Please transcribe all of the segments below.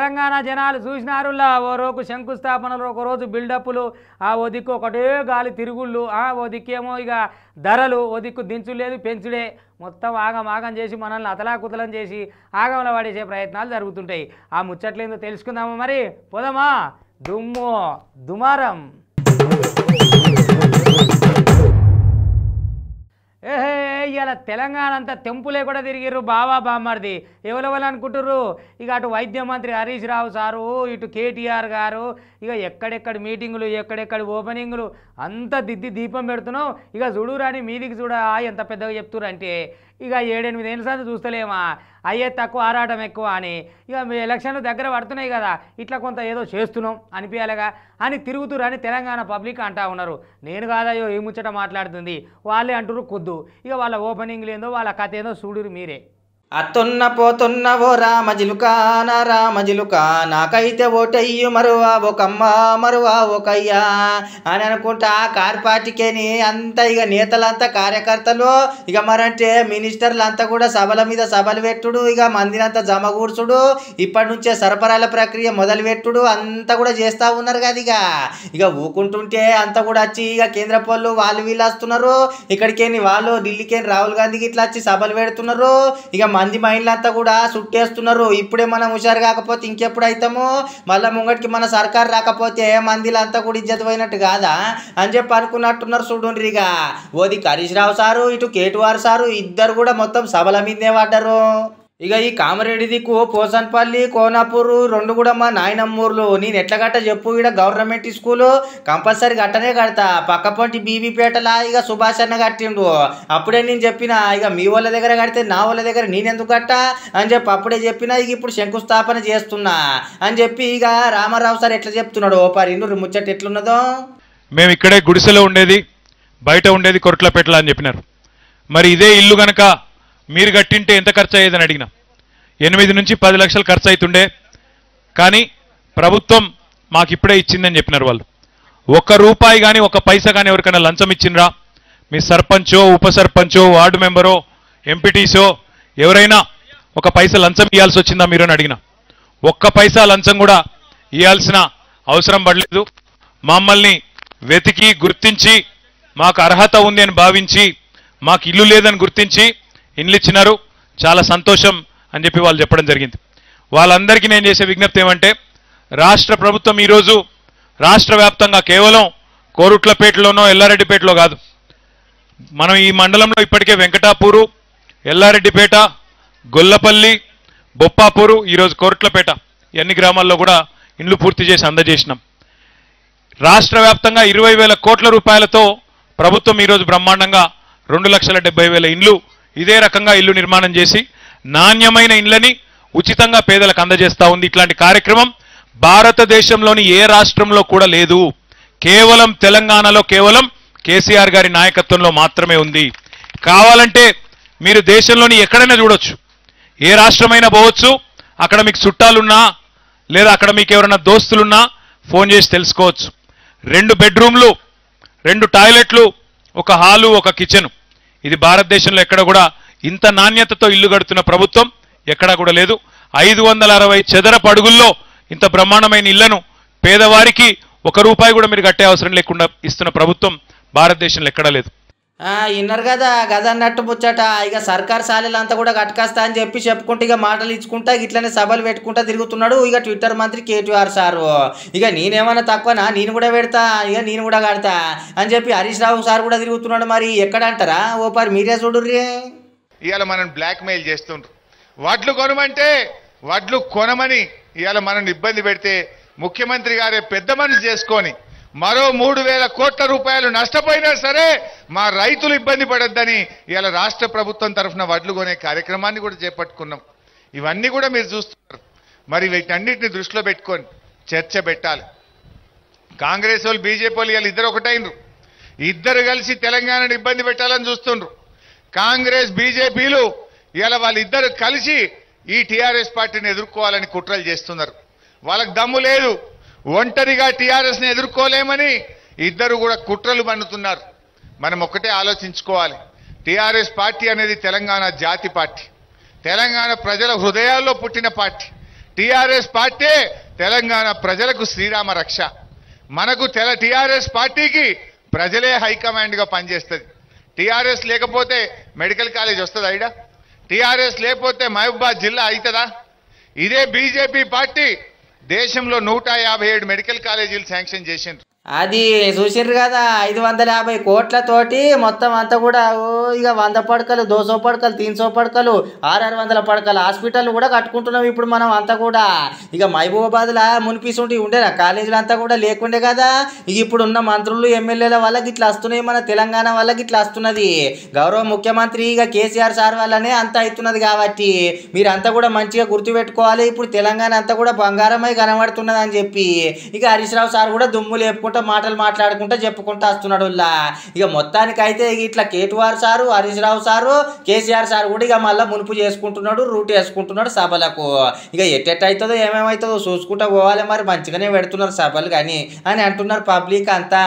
తెలంగాణ జనాలు చూసినారులా ఓ రోజు శంకుస్థాపనలు ఒక రోజు బిల్డప్లు ఆ ఓ దిక్కు ఒకటే గాలి తిరుగుళ్ళు ఆ ఓ దిక్కేమో ఇక ధరలు ఓ దిక్కు దించు లేదు పెంచుడే మొత్తం ఆగం ఆగం చేసి మనల్ని అతలాకుతలం చేసి ఆగంలో పడేసే ప్రయత్నాలు జరుగుతుంటాయి ఆ ముచ్చట్లేందో తెలుసుకుందామా మరి పోదామా దుమ్ము దుమారం ఏహే ఇవాళ తెలంగాణ అంతా తెంపులే కూడా తిరిగిర్రు బావా బామ్మర్ది ఎవరెవరు అనుకుంటుర్రు ఇక అటు వైద్య మంత్రి హరీష్ రావు సారు ఇటు కేటీఆర్ గారు ఇక ఎక్కడెక్కడ మీటింగులు ఎక్కడెక్కడ ఓపెనింగులు అంతా దిద్ది దీపం పెడుతున్నావు ఇక చూడురాని మీదికి చూడ ఎంత పెద్దగా చెప్తున్నారు అంటే ఇక ఏడెనిమిది ఏళ్ళ సార్లు చూస్తలేమా అయ్యే తక్కువ ఆరాటం ఎక్కువ అని ఇక మీ ఎలక్షన్లు దగ్గర పడుతున్నాయి కదా ఇట్లా కొంత ఏదో చేస్తున్నాం అనిపించాలిగా అని తిరుగుతురని తెలంగాణ పబ్లిక్ అంటా ఉన్నారు నేను కాదయ్యో ఈ ముచ్చట మాట్లాడుతుంది వాళ్ళే అంటున్నారు కొద్దు ఇక వాళ్ళ ఓపెనింగ్ ఏందో వాళ్ళ కథ ఏందో చూడురు మీరే అత్తున్న పోతున్నవో రామజిలుకా నా రామజిలుకా నాకైతే ఓటయ్యు మరువా ఒకమ్మ మరువా ఒకయ్యా అని అనుకుంటా కార్ పార్టీకేని అంతా ఇక నేతలంతా కార్యకర్తలు ఇక మరంటే మినిస్టర్లు అంతా కూడా సభల మీద సభలు పెట్టుడు ఇక మందినంతా జమ కూర్చుడు ఇప్పటి నుంచే సరఫరాల ప్రక్రియ మొదలు పెట్టుడు అంతా కూడా చేస్తా ఉన్నారు కదా ఇక ఇక ఊకుంటుంటే అంతా కూడా వచ్చి ఇక కేంద్ర పనులు వాళ్ళు వీళ్ళు వస్తున్నారు ఇక్కడికేని వాళ్ళు ఢిల్లీకేని రాహుల్ గాంధీకి ఇట్లా వచ్చి సభలు పెడుతున్నారు ఇక మంది మహిళలంతా కూడా చుట్టేస్తున్నారు ఇప్పుడే మనం హుషారు కాకపోతే ఇంకెప్పుడు అవుతాము మళ్ళీ ముంగటికి మన సర్కార్ రాకపోతే మందిలంతా కూడా ఇజ్జత్ పోయినట్టు కాదా అని చెప్పి అనుకున్నట్టున్నారు చూడండి ఇక ఓది హరీష్ రావు సారు ఇటు కేటీఆర్ సారు ఇద్దరు కూడా మొత్తం సభల మీదే పడ్డారు ఇక ఈ కామరెడ్డి దిక్కు పోసన్పల్లి కోనాపూర్ రెండు కూడా మా నాయనమ్మూర్లు నేను ఎట్లా గట్ట చెప్పు ఇక్కడ గవర్నమెంట్ స్కూలు కంపల్సరీ గట్టనే కడతా పక్క పొంటి బీబీపేటలా ఇక సుభాష్ అన్న కట్టిండు అప్పుడే నేను చెప్పిన ఇక మీ వాళ్ళ దగ్గర కడితే నా వాళ్ళ దగ్గర నేనెందుకు కట్టా అని చెప్పి అప్పుడే చెప్పిన ఇక ఇప్పుడు శంకుస్థాపన చేస్తున్నా అని చెప్పి ఇక రామారావు సార్ ఎట్లా చెప్తున్నాడు ఓ పరి ఇన్ను ముచ్చట ఎట్లున్నదో మేము ఇక్కడే గుడిసెలో ఉండేది బయట ఉండేది కొరట్లపేటల అని చెప్పినారు మరి ఇదే ఇల్లు గనక మీరు కట్టింటే ఎంత ఖర్చు అయ్యేదని అడిగిన ఎనిమిది నుంచి పది లక్షలు ఖర్చు అవుతుండే కానీ ప్రభుత్వం మాకు ఇప్పుడే ఇచ్చిందని చెప్పినారు వాళ్ళు ఒక్క రూపాయి కానీ ఒక పైసా కానీ ఎవరికైనా లంచం ఇచ్చిండ్రా మీ సర్పంచో ఉప సర్పంచో వార్డు మెంబరో ఎంపీటీసో ఎవరైనా ఒక పైస లంచం ఇవ్వాల్సి వచ్చిందా మీరు అని అడిగిన ఒక్క పైసా లంచం కూడా ఇవ్వాల్సిన అవసరం పడలేదు మమ్మల్ని వెతికి గుర్తించి మాకు అర్హత ఉంది అని భావించి మాకు ఇల్లు లేదని గుర్తించి ఇల్లు ఇచ్చినారు చాలా సంతోషం అని చెప్పి వాళ్ళు చెప్పడం జరిగింది వాళ్ళందరికీ నేను చేసే విజ్ఞప్తి ఏమంటే రాష్ట్ర ప్రభుత్వం ఈరోజు రాష్ట్ర వ్యాప్తంగా కేవలం కోరుట్లపేటలోనో ఎల్లారెడ్డిపేటలో కాదు మనం ఈ మండలంలో ఇప్పటికే వెంకటాపూరు ఎల్లారెడ్డిపేట గొల్లపల్లి బొప్పాపూరు ఈరోజు కోరుట్లపేట ఎన్ని గ్రామాల్లో కూడా ఇండ్లు పూర్తి చేసి అందజేసినాం రాష్ట్ర వ్యాప్తంగా ఇరవై వేల కోట్ల రూపాయలతో ప్రభుత్వం ఈరోజు బ్రహ్మాండంగా రెండు లక్షల డెబ్బై వేల ఇండ్లు ఇదే రకంగా ఇల్లు నిర్మాణం చేసి నాణ్యమైన ఇండ్లని ఉచితంగా పేదలకు అందజేస్తా ఉంది ఇట్లాంటి కార్యక్రమం భారతదేశంలోని ఏ రాష్ట్రంలో కూడా లేదు కేవలం తెలంగాణలో కేవలం కేసీఆర్ గారి నాయకత్వంలో మాత్రమే ఉంది కావాలంటే మీరు దేశంలోని ఎక్కడైనా చూడొచ్చు ఏ రాష్ట్రమైనా పోవచ్చు అక్కడ మీకు చుట్టాలున్నా లేదా అక్కడ మీకు ఎవరైనా దోస్తులున్నా ఫోన్ చేసి తెలుసుకోవచ్చు రెండు బెడ్రూమ్లు రెండు టాయిలెట్లు ఒక హాలు ఒక కిచెన్ ఇది భారతదేశంలో ఎక్కడ కూడా ఇంత నాణ్యతతో ఇల్లు కడుతున్న ప్రభుత్వం ఎక్కడా కూడా లేదు ఐదు వందల అరవై చదరపు అడుగుల్లో ఇంత బ్రహ్మాండమైన ఇళ్లను పేదవారికి ఒక రూపాయి కూడా మీరు కట్టే అవసరం లేకుండా ఇస్తున్న ప్రభుత్వం భారతదేశంలో ఎక్కడా లేదు ఆ, విన్నారు కదా గద అన్నట్టు ముచ్చట ఇక సర్కార్ శాలలు అంతా కూడా కట్టుకొస్తా అని చెప్పి చెప్పుకుంటే ఇక మాటలు ఇచ్చుకుంటా ఇట్లనే సభలు పెట్టుకుంటా తిరుగుతున్నాడు ఇక ట్విట్టర్ మంత్రి కేటీఆర్ సారు ఇక నేనేమన్నా తక్కువనా నేను కూడా పెడతా ఇక నేను కూడా కడతా అని చెప్పి హరీష్ రావు సార్ కూడా తిరుగుతున్నాడు మరి ఎక్కడ అంటారా ఓ పరి మీరే చూడుర్రీ ఇవాళ మనం బ్లాక్ మెయిల్ చేస్తుండ్రు వడ్లు కొనమంటే వడ్లు కొనమని ఇవాళ మనం ఇబ్బంది పెడితే ముఖ్యమంత్రి గారే పెద్ద మనసు చేసుకొని మరో మూడు వేల కోట్ల రూపాయలు నష్టపోయినా సరే మా రైతులు ఇబ్బంది పడొద్దని ఇవాళ రాష్ట్ర ప్రభుత్వం తరఫున వడ్లు కొనే కార్యక్రమాన్ని కూడా చేపట్టుకున్నాం ఇవన్నీ కూడా మీరు చూస్తున్నారు మరి వీటన్నిటిని దృష్టిలో పెట్టుకొని చర్చ పెట్టాలి కాంగ్రెస్ వాళ్ళు బీజేపీ వాళ్ళు ఇవాళ ఇద్దరు ఒకటైనరు ఇద్దరు కలిసి తెలంగాణను ఇబ్బంది పెట్టాలని చూస్తుండ్రు కాంగ్రెస్ బీజేపీలు ఇలా వాళ్ళిద్దరు కలిసి ఈ టీఆర్ఎస్ పార్టీని ఎదుర్కోవాలని కుట్రలు చేస్తున్నారు వాళ్ళకి దమ్ము లేదు ఒంటరిగా టీఆర్ఎస్ ని ఎదుర్కోలేమని ఇద్దరు కూడా కుట్రలు పన్నుతున్నారు మనం ఒక్కటే ఆలోచించుకోవాలి టీఆర్ఎస్ పార్టీ అనేది తెలంగాణ జాతి పార్టీ తెలంగాణ ప్రజల హృదయాల్లో పుట్టిన పార్టీ టిఆర్ఎస్ పార్టీ తెలంగాణ ప్రజలకు శ్రీరామ రక్ష మనకు తెల టిఆర్ఎస్ పార్టీకి ప్రజలే హైకమాండ్ గా పనిచేస్తుంది టిఆర్ఎస్ లేకపోతే మెడికల్ కాలేజ్ వస్తుందా ఇడ టిఆర్ఎస్ లేకపోతే మహబూబాద్ జిల్లా అవుతుందా ఇదే బీజేపీ పార్టీ దేశంలో నూట యాభై ఏడు మెడికల్ కాలేజీలు శాంక్షన్ చేసిండ్రు అది చూసిర్రు కదా ఐదు వందల యాభై కోట్లతోటి మొత్తం అంతా కూడా ఓ ఇక వంద పడకలు దోసో పడకలు తీన్సో పడకలు ఆరు వందల పడకలు హాస్పిటల్ కూడా కట్టుకుంటున్నాం ఇప్పుడు మనం అంతా కూడా ఇక మహబూబాబాద్లో మునిపిస్తుంటే ఉండేనా కాలేజీలు అంతా కూడా లేకుండే కదా ఇక ఇప్పుడు ఉన్న మంత్రులు ఎమ్మెల్యేల వాళ్ళకి ఇట్లా వస్తున్నాయి మన తెలంగాణ వాళ్ళకి ఇట్లా వస్తున్నది గౌరవ ముఖ్యమంత్రి ఇక కేసీఆర్ సార్ వల్లనే అంత అవుతున్నది కాబట్టి మీరంతా కూడా మంచిగా గుర్తుపెట్టుకోవాలి ఇప్పుడు తెలంగాణ అంతా కూడా బంగారమై కనబడుతున్నది అని చెప్పి ఇక హరీష్ రావు సార్ కూడా దుమ్ము లేపుకుంటా మాటలు మాట్లాడుకుంటా చెప్పుకుంటా వస్తున్నాడు ఉల్లా. ఇక మొత్తానికైతే ఇక ఇట్లా KTR sir Harish Rao sir KCR sir కూడా ఇక మళ్ళీ మునుపు చేసుకుంటున్నాడు రూట్ వేసుకుంటున్నాడు సభలకు ఇక ఎట్టెట్ అవుతుందో ఏమేమవుతుందో చూసుకుంటా పోవాలి మరి మంచిగానే పెడుతున్నారు సభలు కానీ అని అంటున్నారు పబ్లిక్ అంతా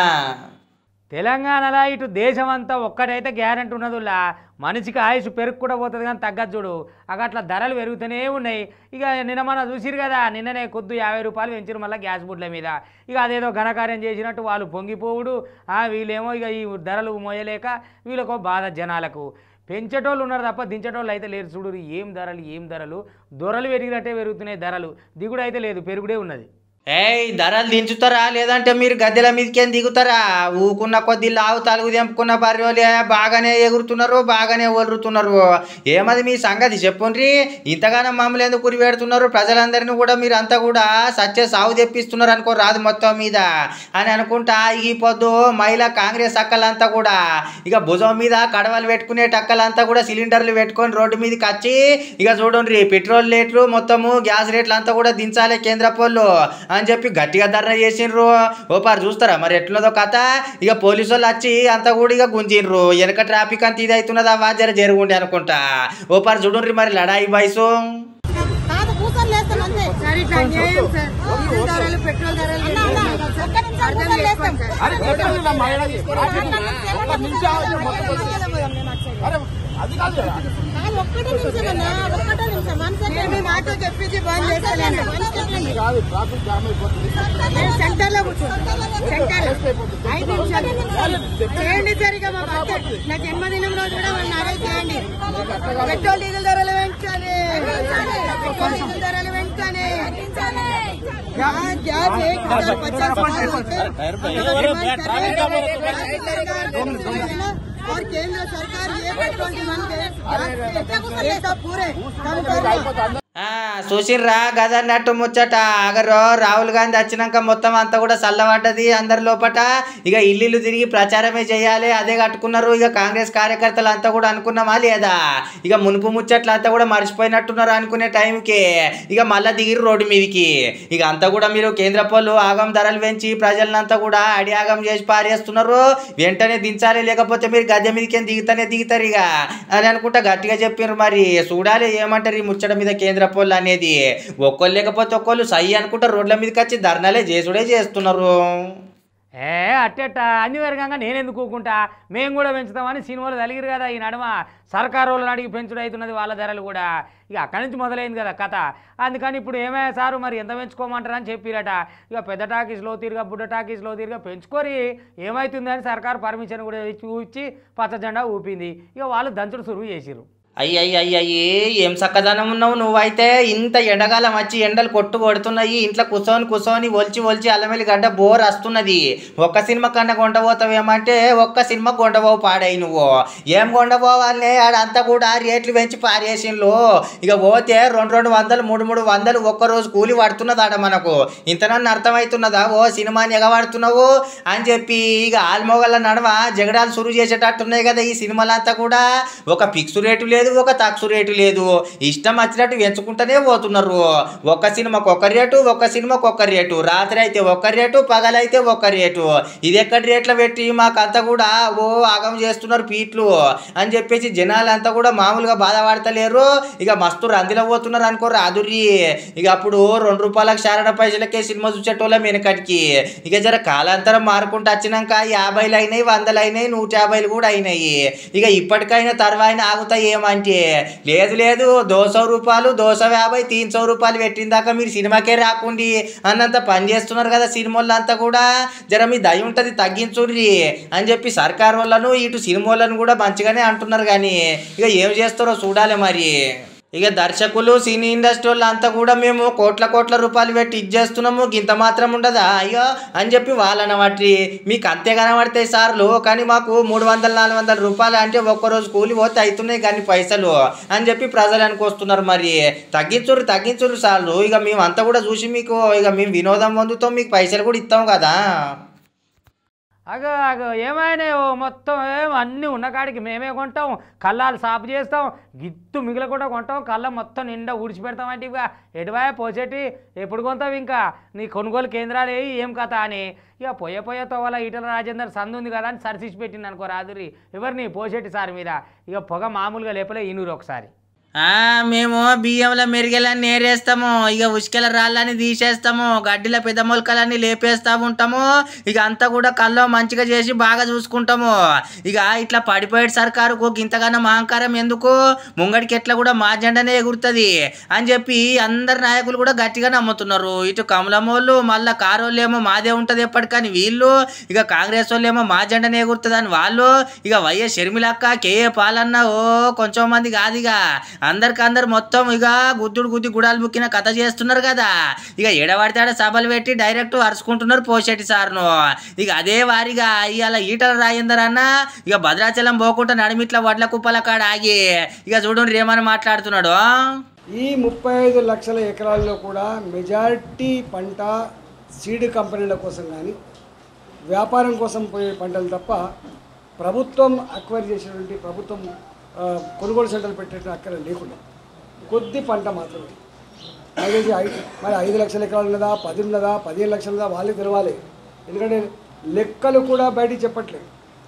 తెలంగాణలో ఇటు దేశం అంతా ఒక్కటైతే గ్యారంటీ ఉన్నదిలా మనిషికి ఆయుష్ పెరుగు కూడా పోతుంది కానీ తగ్గదు చూడు అక అట్లా ధరలు పెరుగుతూనే ఉన్నాయి ఇక నిన్న మన చూసిరు కదా నిన్ననే కొద్దు యాభై రూపాయలు పెంచారు మళ్ళీ గ్యాస్ బుడ్ల మీద ఇక అదేదో ఘనకార్యం చేసినట్టు వాళ్ళు పొంగిపోవుడు ఆ, వీళ్ళేమో ఇక ఈ ధరలు మోయలేక వీళ్ళకో బాధ జనాలకు పెంచేటోళ్ళు ఉన్నారు తప్ప దించేటోళ్ళు అయితే లేరు చూడు ఏం ధరలు ఏం ధరలు దొరలు పెరిగినట్టే పెరుగుతున్నాయి ధరలు దిగుడు అయితే లేదు పెరుగుడే ఉన్నది ఏయ్ ధరలు దించుతారా లేదంటే మీరు గద్దెల మీదకేం దిగుతారా ఊకున్న కొద్ది లావు తలుగు తెంపుకున్న బర్రెలే బాగానే ఎగురుతున్నారు బాగానే ఒలురుతున్నారు ఏమది మీ సంగతి చెప్పుండ్రి ఇంతగానో మమ్మల్ని ఎందుకు కురి పెడుతున్నారు ప్రజలందరినీ కూడా మీరు అంతా కూడా సత్య సాగు తెప్పిస్తున్నారు అనుకో రాదు మొత్తం మీద అని అనుకుంటా ఈ పొద్దు మహిళా కాంగ్రెస్ అక్కలంతా కూడా ఇక భుజం మీద కడవలు పెట్టుకునే టక్కలంతా కూడా సిలిండర్లు పెట్టుకొని రోడ్డు మీదకి వచ్చి ఇక చూడండి పెట్రోల్ రేట్లు మొత్తము గ్యాస్ రేట్లు అంతా కూడా దించాలి కేంద్ర పోళ్ళు అని చెప్పి గట్టిగా ధర్నా చేసిండ్రు ఓ పారు చూస్తారా మరి ఎట్లున్నదో కథ ఇక పోలీసు వాళ్ళు వచ్చి అంతా కూడా ఇక గుంజిండ్రు వెనక ట్రాఫిక్ అంత ఇది అవుతున్నదా వా జర జరుగుండి అనుకుంటా ఓ పారు చూడండి మరి లడాయి బైసు కాదు కూసలు లేస్తాం అంతే సార్ ఇట్లా అన్యాయం సార్ డీజిల్ ధరలు పెట్రోల్ ధరలు ఒక్క నిమిషం కూసలు లేస్తాం కాదు ఒక్కటే నిమిషం అన్నా ఒక్కటే నిమిషం మనసు మేము మాతో చెప్పించి బంద్ చేస్తలేను నేను సెంటర్ లో కూర్చుంటాను సెంటర్ ఐదు నిమిషాలు చేయండి సరిగా మా భర్త నా జన్మదినం రోజు కూడా వాళ్ళు అరేంజ్ చేయండి పెట్రోల్ డీజిల్ ధరలు పెంచాలి పెట్రోల్ డీజిల్ ధరలు పెంచాలి గ్యాస్ గ్యాస్ एक हजार पचास और केंद्र सरकार ये पेट्रोल डिमांड ये सब पूरे कम करना ఆ, చూసిర్రా గదన్నట్టు ముచ్చట అగరో రాహుల్ గాంధీ వచ్చినాక మొత్తం అంతా కూడా చల్లబడ్డది అందరి లోపట ఇక ఇల్లు తిరిగి ప్రచారమే చేయాలి అదే కట్టుకున్నారు ఇక కాంగ్రెస్ కార్యకర్తలు అంతా కూడా అనుకున్నామా లేదా ఇక మునుపు ముచ్చట్లు అంతా కూడా మర్చిపోయినట్టున్నారు అనుకునే టైంకి ఇక మళ్ళా దిగిరు రోడ్డు మీదకి ఇక అంతా కూడా మీరు కేంద్ర పోలు ఆగం ధరలు పెంచి ప్రజలంతా కూడా అడి ఆగం చేసి పారేస్తున్నారు వెంటనే దించాలి లేకపోతే మీరు గద్దె మీదకి దిగుతానే దిగుతారు ఇక అని అనుకుంటా గట్టిగా చెప్పారు మరి చూడాలి ఏమంటారు ఈ ముచ్చట మీద కేంద్ర పోళ్ళు అనేది ఒక్కళ్ళు లేకపోతే ఒక్కళ్ళు సై అనుకుంటా రోడ్ల మీదకి వచ్చి ధర్నాలే చేసుడే చేస్తున్నారు ఏ అట్టెట్ట అన్ని వర్గంగా నేను ఎందుకు ఊకుంటా మేము కూడా పెంచుతామని సినిమాలు తలిగిరు కదా ఈ నడుమ సర్కారు వాళ్ళని అడిగి పెంచుడు అవుతున్నది వాళ్ళ ధరలు కూడా ఇక అక్కడి నుంచి మొదలైంది కదా కథ అందుకని ఇప్పుడు ఏమయ్యా సారు మరి ఎంత పెంచుకోమంటారని చెప్పిరట ఇక పెద్ద టాకీస్లో తీరుగా బుడ్డ టాకీస్లో తీరుగా పెంచుకొని ఏమవుతుందని సర్కారు పర్మిషన్ కూడా ఇచ్చి ఇచ్చి పచ్చ జెండా ఊపింది ఇక వాళ్ళు దంచుడు సురువు చేసిరు అయ్యయ్యయ్యయ్యి ఏం చక్కదనం ఉన్నావు నువ్వైతే ఇంత ఎండకాలం వచ్చి ఎండలు కొట్టు కొడుతున్నాయి ఇంట్లో కూర్చొని కూర్చొని ఒలిచి ఒలిచి అల్లమెల్లి గడ్డ బోర్ వస్తున్నది ఒక్క సినిమా కన్నా కొండపోతావేమంటే ఒక్క సినిమా కొండపోవు పాడాయి నువ్వు ఏం కొండపోవాలనే ఆడంతా కూడా రేట్లు పెంచి పారేసిండ్లు ఇక పోతే రెండు రెండు వందలు మూడు మూడు వందలు ఒక్క రోజు కూలి పడుతున్నది ఆడ మనకు ఇంతనన్ను అర్థమవుతున్నదా ఓ సినిమాని ఎగబడుతున్నావు అని చెప్పి ఇక ఆల్మోగల నడవ జగడాలు సురు చేసేటట్టున్నాయి కదా ఈ సినిమాలంతా కూడా ఒక ఫిక్స్ రేటు లేదు ఒక తక్సు రేటు లేదు ఇష్టం వచ్చినట్టు పెంచుకుంటూనే పోతున్నారు ఒక్క సినిమాకి ఒక రేటు ఒక్క సినిమాకి ఒక రేటు రాత్రి అయితే ఒక రేటు పగలైతే ఒక రేటు ఇది ఎక్కడి రేట్లు పెట్టి మాకంతా కూడా ఓ ఆగం చేస్తున్నారు పీట్లు అని చెప్పేసి జనాలంతా కూడా మామూలుగా బాధపడతలేరు ఇక మస్తు రందిలో పోతున్నారు అనుకో రాదురి ఇక అప్పుడు రెండు రూపాయలకు శారణ పైసలకే సినిమా చూసేటోళ్ళం వెనకటికి ఇక జర కాలాంతరం మారుకుంటూ వచ్చినాక యాభైలు అయినాయి వందలు అయినాయి నూట యాభైలు కూడా అయినాయి ఇక ఇప్పటికైనా తర్వాయిన ఆగుతాయి ఏమని అంటే లేదు లేదు దోస రూపాయలు దోస యాభై తీన్ సౌ రూపాయలు పెట్టిందాక మీరు సినిమాకే రాకుండి అన్నంత పని చేస్తున్నారు కదా సినిమాల్లో అంతా కూడా జర మీ దయ ఉంటుంది తగ్గించుర్రి అని చెప్పి సర్కార్ వాళ్ళను ఇటు సినిమాలను కూడా మంచిగానే అంటున్నారు కానీ ఇక ఏం చేస్తారో చూడాలి మరి ఇక దర్శకులు సినీ ఇండస్ట్రీ వాళ్ళు అంతా కూడా మేము కోట్ల కోట్ల రూపాయలు పెట్టి ఇచ్చేస్తున్నాము ఇంత మాత్రం ఉండదా అయ్యో అని చెప్పి వాళ్ళని బట్టి మీకు అంతే కనబడతాయి సార్లు కానీ మాకు మూడు వందల నాలుగు వందల రూపాయలు అంటే ఒక్కరోజు కూలి పోతే అవుతున్నాయి కానీ పైసలు అని చెప్పి ప్రజలు అనుకొస్తున్నారు మరి తగ్గించుర్రు తగ్గించుర్రు సార్లు ఇక మేము అంతా కూడా చూసి మీకు ఇక మేము వినోదం పొందుతాం మీకు పైసలు కూడా ఇస్తాం కదా అగో అగో ఏమైనాయో మొత్తం ఏం అన్నీ ఉన్న కాడికి మేమే కొంటాం కళ్ళాలు సాపు చేస్తాం గిత్తు మిగిలకుండా కొంటాం కళ్ళ మొత్తం నిండా ఊడ్చిపెడతాం అంటే ఇక ఎటువాయ పోసేటి ఎప్పుడు కొంటావు ఇంకా నీ కొనుగోలు కేంద్రాలు ఏ ఏం కథ అని ఇక పోయే పోయే తోవల ఈటల రాజేందర్ సందు ఉంది కదా అని సరిసిసి పెట్టింది అనుకో రాదురి ఎవరిని పోసేటి సార్ మీద ఇక పొగ మామూలుగా లేపలే ఇనురు ఒకసారి ఆ, మేము బియ్యంలో మెరిగేలని నేరేస్తాము ఇక ఉసుకెల రాళ్ళని తీసేస్తాము గడ్డిల పెద్ద మొలకలన్నీ లేపేస్తా ఉంటాము ఇక అంతా కూడా కల్లో మంచిగా చేసి బాగా చూసుకుంటాము ఇక ఇట్లా పడిపోయేటి సర్కారుకు ఇంతగానో మహంకారం ఎందుకు ముంగడికి ఎట్లా కూడా మా జెండనే ఎగురుతుంది అని చెప్పి అందరు నాయకులు కూడా గట్టిగా నమ్ముతున్నారు ఇటు కమలమోళ్ళు మళ్ళా కారోళ్ళు ఏమో మాదే ఉంటుంది ఎప్పటికని వీళ్ళు ఇక కాంగ్రెస్ వాళ్ళు ఏమో మా జెండనే ఎగురుతుంది అని వాళ్ళు ఇక వైఎస్ షర్మిలక్క కేఏ పాలన్న ఓ కొంచెం మంది కాదు ఇక అందరికి అందరు మొత్తం ఇక గుద్దుడు గుద్ది గుడాలు ముక్కిన కథ చేస్తున్నారు కదా ఇక ఎడబడితే ఆడ సభలు పెట్టి డైరెక్ట్ అరుచుకుంటున్నారు పోషెట్టి సార్ను ఇక అదే వారిగా ఇవాళ ఈటల రాయిందర్ అన్న ఇక భద్రాచలం పోకుండా నడిమిట్ల వడ్ల కుప్పల కాడ ఆగి ఇక చూడండి ఏమని మాట్లాడుతున్నాడు ఈ ముప్పై ఐదు లక్షల ఎకరాల్లో కూడా మెజారిటీ పంట సీడ్ కంపెనీల కోసం కానీ వ్యాపారం కోసం పోయే పంటలు తప్ప ప్రభుత్వం అక్వైర్ చేసినటువంటి ప్రభుత్వం ఆ, కొనుగోలు సెంటర్లు పెట్టేట అక్కడ లేకుండా కొద్ది పంట మాత్రమే దయచేసి ఐదు మరి ఐదు లక్షల ఎకరాలు ఉన్నదా పది ఉన్నదా పదిహేను లక్షలు ఉన్నదా వాళ్ళే తెలవాలి ఎందుకంటే లెక్కలు కూడా బయటికి చెప్పట్లేదు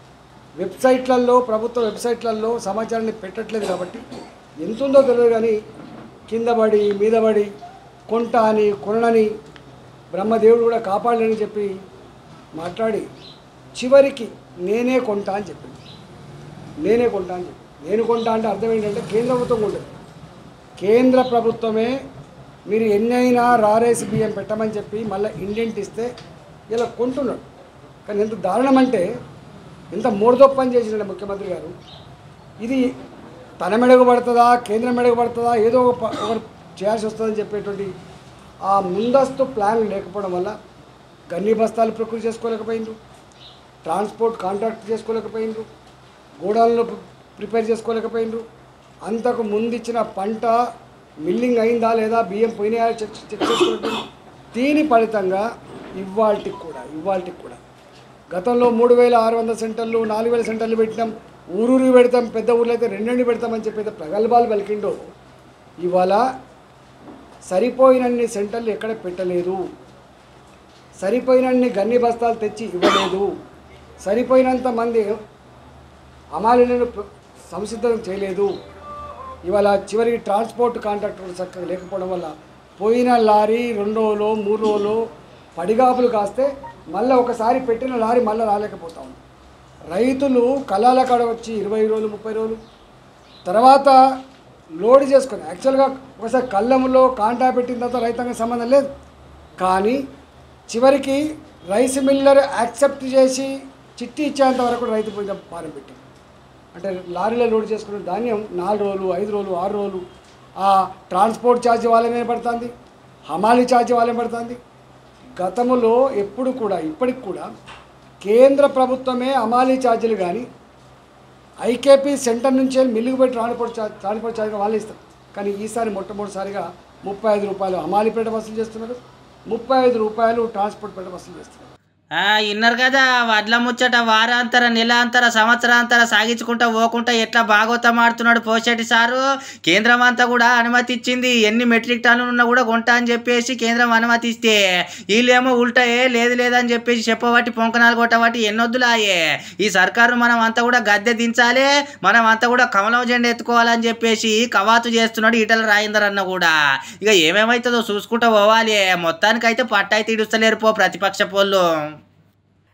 వెబ్సైట్లలో ప్రభుత్వ వెబ్సైట్లలో సమాచారాన్ని పెట్టట్లేదు కాబట్టి ఎంత ఉందో తెలియదు కానీ కింద పడి మీద పడి కొంట అని కొనని బ్రహ్మదేవుడు కూడా కాపాడలేని చెప్పి మాట్లాడి చివరికి నేనే కొంటా అని చెప్పింది నేనే కొంటా అని చెప్పి నేను కొంటా అంటే అర్థం ఏంటంటే కేంద్ర ప్రభుత్వం కొంటుంది కేంద్ర ప్రభుత్వమే మీరు ఎన్నైనా రారేసి బియ్యం పెట్టమని చెప్పి మళ్ళీ ఇండెంట్ ఇస్తే ఇలా కొంటున్నాడు కానీ ఎంత దారుణం అంటే ఎంత మూడదొప్పని చేసినాడు ముఖ్యమంత్రి గారు ఇది తన మెడకు పడుతుందా కేంద్రం మెడకు పడుతుందా ఏదో ఒక ప- ఒకరు చేయాల్సి వస్తుందని చెప్పేటువంటి ఆ ముందస్తు ప్లాన్ లేకపోవడం వల్ల గన్ని బస్తాలు ప్రకృతి చేసుకోలేకపోయిండ్రు ట్రాన్స్పోర్ట్ కాంట్రాక్ట్ చేసుకోలేకపోయిండ్రు గోడౌన్లో ప్రి- ప్రిపేర్ చేసుకోలేకపోయిండ్రు అంతకు ముందు ఇచ్చిన పంట మిల్లింగ్ అయిందా లేదా బియ్యం పోయినాయా చెక్ చెక్ చేసుకోలేకపోయింది దీని ఫలితంగా ఇవాళకి కూడా ఇవాళకి కూడా గతంలో మూడు వేల ఆరు వందల సెంటర్లు నాలుగు వేల సెంటర్లు పెట్టినాం ఊరూరు పెడతాం పెద్ద ఊర్లో అయితే రెండెండు పెడతామని చెప్పి అయితే ప్రగల్భాలు పలికిండో ఇవాళ సరిపోయినన్ని సెంటర్లు ఎక్కడ పెట్టలేదు సరిపోయినన్ని గన్ని బస్తాలు తెచ్చి ఇవ్వలేదు సరిపోయినంత మంది అమాలీలను ప్ర- సంసిద్ధం చేయలేదు ఇవాళ చివరికి ట్రాన్స్పోర్ట్ కాంట్రాక్ట్ కూడా చక్కగా లేకపోవడం వల్ల పోయిన లారీ రెండు రోజులు మూడు రోజులు పడిగాపులు కాస్తే మళ్ళీ ఒకసారి పెట్టిన లారీ మళ్ళీ రాలేకపోతా ఉంది రైతులు కళాల కాడ వచ్చి ఇరవై రోజులు ముప్పై రోజులు తర్వాత లోడ్ చేసుకొని యాక్చువల్గా ఒకసారి కళ్ళములో కాంటా పెట్టిన తర్వాత రైతాంగం సంబంధం లేదు కానీ చివరికి రైస్ మిల్లర్ యాక్సెప్ట్ చేసి చిట్టి ఇచ్చేంత వరకు రైతు మీద భారం పెట్టింది అంటే లారీలో లోడ్ చేసుకున్న ధాన్యం నాలుగు రోజులు ఐదు రోజులు ఆరు రోజులు ఆ ట్రాన్స్పోర్ట్ ఛార్జ్ వాళ్ళ మీద పడుతుంది హమాలీ ఛార్జ్ వాళ్ళే పడుతుంది గతములో ఎప్పుడు కూడా ఇప్పటికి కూడా కేంద్ర ప్రభుత్వమే హమాలీ ఛార్జీలు కానీ ఐకేపీ సెంటర్ నుంచే మిల్లుకు పోయి ట్రాన్స్పోర్ట్ ఛార్జ్ ట్రాన్స్పోర్ట్ ఛార్జ్ వాళ్ళు ఇస్తారు కానీ ఈసారి మొట్టమొదటిసారిగా ముప్పై ఐదు రూపాయలు హమాలీ పేట వసూలు చేస్తున్నారు ముప్పై ఐదు రూపాయలు ట్రాన్స్పోర్ట్ పేట వసూలు చేస్తున్నారు ఆ, ఇన్నారు కదా వడ్ల ముచ్చట వారాంతర నెలాంతర సంవత్సరాంతర సాగించుకుంటా పోకుంటా ఎట్లా భాగవతం ఆడుతున్నాడు పోషెట్టి సారు కేంద్రం అంతా కూడా అనుమతి ఇచ్చింది ఎన్ని మెట్రిక్ టన్నులు ఉన్నా కూడా కొంటా అని చెప్పేసి కేంద్రం అనుమతి ఇస్తే వీళ్ళేమో ఉల్టాయే లేదు లేదని చెప్పేసి చెప్పబట్టి పొంకనాలు కొట్టబట్టి ఎన్నొద్దులాయే ఈ సర్కారు మనం అంతా కూడా గద్దె దించాలి మనం అంతా కూడా కమలం జెండా ఎత్తుకోవాలని చెప్పేసి కవాతు చేస్తున్నాడు ఈటల రాయిందర్ అన్న కూడా ఇక ఏమేమవుతుందో చూసుకుంటా పోవాలి మొత్తానికైతే పట్టాయి తీడుస్తలేరు పో ప్రతిపక్ష పోళ్ళు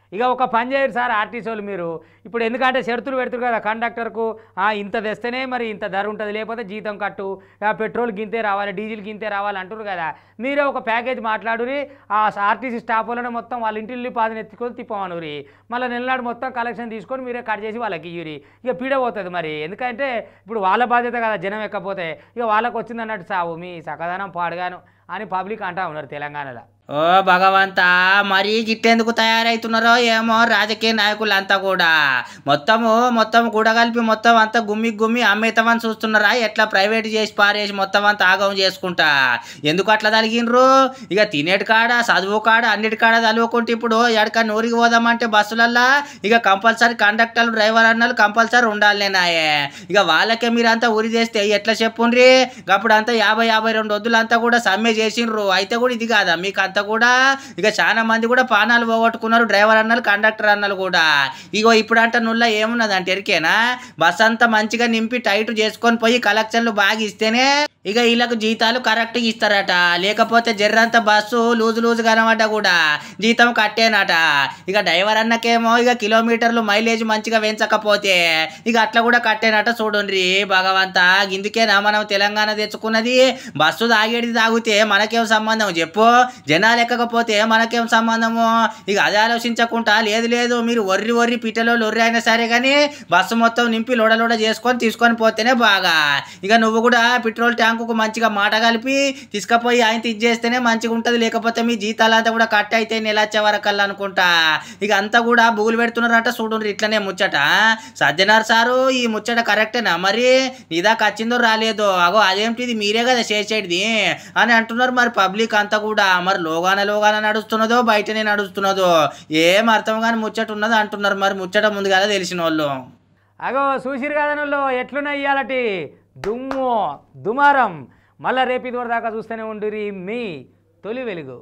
ఇక ఒక పని చేయరు సార్ ఆర్టీసీ వాళ్ళు మీరు ఇప్పుడు ఎందుకంటే షరతులు పెడుతురు కదా కండక్టర్కు ఆ, ఇంత తెస్తేనే మరి ఇంత ధర ఉంటుంది లేకపోతే జీతం కట్టు ఆ, పెట్రోల్ గింతే రావాలి డీజిల్ గింతే రావాలి అంటారు కదా మీరే ఒక ప్యాకేజ్ మాట్లాడురి ఆ ఆర్టీసీ స్టాఫ్ వాళ్ళని మొత్తం వాళ్ళ ఇంటిల్లి పాదిని ఎత్తుకొని తిప్పమనురి మళ్ళీ నెలనాడు మొత్తం కలెక్షన్ తీసుకొని మీరే కట్ చేసి వాళ్ళకి ఇయ్యురి ఇక పీడ పోతుంది మరి ఎందుకంటే ఇప్పుడు వాళ్ళ బాధ్యత కదా జనం ఎక్కపోతే ఇక వాళ్ళకి వచ్చింది అన్నట్టు సావు మీ సకదనం పాడుగాను అని పబ్లిక్ అంటా ఉన్నారు తెలంగాణలో ఓ భగవంతా మరి గిట్టెందుకు తయారవుతున్నారో ఏమో రాజకీయ నాయకులంతా కూడా మొత్తము మొత్తం కూడగలిపి మొత్తం అంతా గుమ్మి గుమ్మి అమ్మేతామని చూస్తున్నారా ఎట్లా ప్రైవేట్ చేసి పారేసి మొత్తం అంతా ఆగం చేసుకుంటా ఎందుకు అట్లా తలిగినరు ఇక తినేటి కాడ చదువు కాడ అన్నిటి కాడ చదువుకుంటే ఇప్పుడు ఎడక నూరికి పోదామంటే బస్సులల్లా ఇక కంపల్సరీ కండక్టర్లు డ్రైవర్ అన్నలు కంపల్సరీ ఉండాలినాయే ఇక వాళ్ళకే మీరంతా ఉరి చేస్తే ఎట్లా చెప్పుండ్రి అప్పుడు అంతా యాభై యాభై రెండు వద్దులంతా కూడా సమ్మె చేసిండ్రు అయితే కూడా ఇది కాదా మీకు అంతా కూడా ఇక చాలా మంది కూడా పానాలు పోగొట్టుకున్నారు డ్రైవర్ అన్నలు కండక్టర్ అన్నలు కూడా ఇగో ఇప్పుడు అంటే నుల్ల ఏమున్నది అంటే ఎరికేనా బస్ అంతా మంచిగా నింపి టైట్ చేసుకొని పోయి కలెక్షన్లు బాగా ఇస్తేనే ఇక వీళ్ళకు జీతాలు కరెక్ట్గా ఇస్తారట లేకపోతే జర్రంత బస్సు లూజు లూజు కనబడ్డ కూడా జీతం కట్టేనట ఇక డ్రైవర్ అన్నకేమో ఇక కిలోమీటర్లు మైలేజ్ మంచిగా పెంచకపోతే ఇక అట్లా కూడా కట్టేనట చూడండి భగవంత ఇందుకేనా మనం తెలంగాణ తెచ్చుకున్నది బస్సు తాగేది తాగితే మనకేం సంబంధం చెప్పు జనాలు ఎక్కకపోతే మనకేం సంబంధము ఇక అది ఆలోచించకుండా లేదు లేదు మీరు ఒర్రి ఒర్రి పిట్టలో లొర్రి అయినా సరే కానీ బస్సు మొత్తం నింపి లోడ లోడ చేసుకొని తీసుకొని పోతేనే బాగా ఇక నువ్వు కూడా పెట్రోల్ ట్యాంకుకు మంచిగా మాట కలిపి తీసుకుపోయి ఆయన ఇచ్చేస్తేనే మంచిగా ఉంటుంది లేకపోతే మీ జీతాలంతా కూడా కట్ అయితే నెల వచ్చే వరకల్లా అనుకుంటా ఇక అంతా కూడా బుగులు పెడుతున్నారంట చూడండి ఇట్లనే ముచ్చట సజ్జనార్ సారు ఈ ముచ్చట కరెక్టేనా మరి నీదాకా వచ్చిందో రాలేదో అగో అదేమిటిది మీరే కదా చేసేది అని అంటున్నారు మరి పబ్లిక్ అంతా కూడా మరి లోగాన లోగాన నడుస్తున్నదో బయటనే నడుస్తున్నదో ఏం అర్థం కాని ముచ్చట ఉన్నదో అంటున్నారు మరి ముచ్చట ముందు కదా తెలిసిన వాళ్ళు అగో చూసిరు కదనుల్లో ఎట్లున్నాయి ఇయ్యాలటి దుమ్ము దుమారం మళ్ళా రేపు ఇది దాకా చూస్తూనే ఉండిరి మీ తొలి వెలుగు